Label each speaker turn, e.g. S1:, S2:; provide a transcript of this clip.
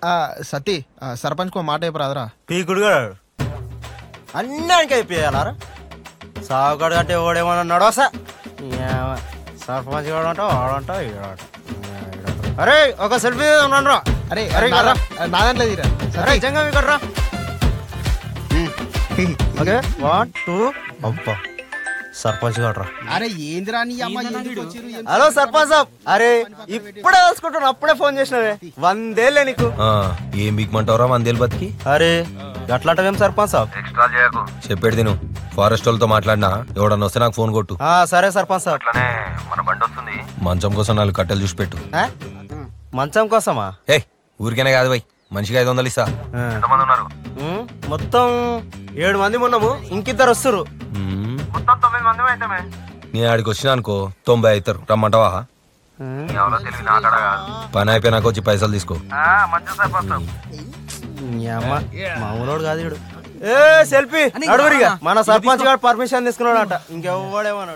S1: ఆ, సతీ ఆ, సర్పంచ్కి ఒక మాట చెప్పరాదరా
S2: పీకుడు గారు అన్నానికి అయిపోయాలారా సాగుగాడు అంటే ఓడేమన్నా నడవసా సర్పంచ్ గాడు అంటావు ఆడంట ఈడంట అరే ఒక సెల్ఫీ ఉన్నాను
S1: అరే
S2: అరే,
S1: నా-
S2: రా.
S1: నా దాంట్లో తీరా
S2: అరే జంగా ఇక్కడ రా ఓకే వన్ టూ అబ్బా సర్పంచ్ గారు రా
S1: అరే ఏందిరా నీ అమ్మ ఎందుకు వచ్చిర్రు? ఏం-
S2: హలో సర్పంచ్ సాబ్ అరే ఇప్పుడే తెలుసుకుంటున్నా అప్పుడే ఫోన్ చేసినవే వందేళ్ళే నీకు
S3: ఆ, ఏం బిగ్మంటావురా మందేలు బతికి
S2: అరే అట్లాంటివేం సర్పంచ్ సాబ్
S3: చెప్పేది తిను ఫారెస్ట్ వాళ్ళతో మాట్లాడినా ఎవడన్నా వస్తే నాకు ఫోన్ కొట్టు
S2: ఆ, సరే సర్పంచ్ సాబ్
S3: మంచం కోసం నాలుగు కట్టెలు చూసి పెట్టు
S2: ఆ? మంచం కోసమా
S3: ఏ ఊరికేనే కాదు బై మనిషికి ఐదు వందలు ఇస్తా
S2: ఆ. ఉమ్, మొత్తం ఏడు మంది ఉన్నాము ఇంకిద్దరు వస్తురు
S3: మ్మ్. నీ ఆడికి వచ్చినా అనుకో తొంభై అవుతారు రమ్మంటావా పని అయిపోయినాక వచ్చి పైసలు తీసుకో
S2: ఈ అమ్మ మామూలోడు కాదు ఈడు. ఏ సెల్ఫీ అడుగురిగా మన సర్పంచ్ గారు పర్మిషన్ తీసుకున్నాడట ఇంకెవ్వడేమన్నాడు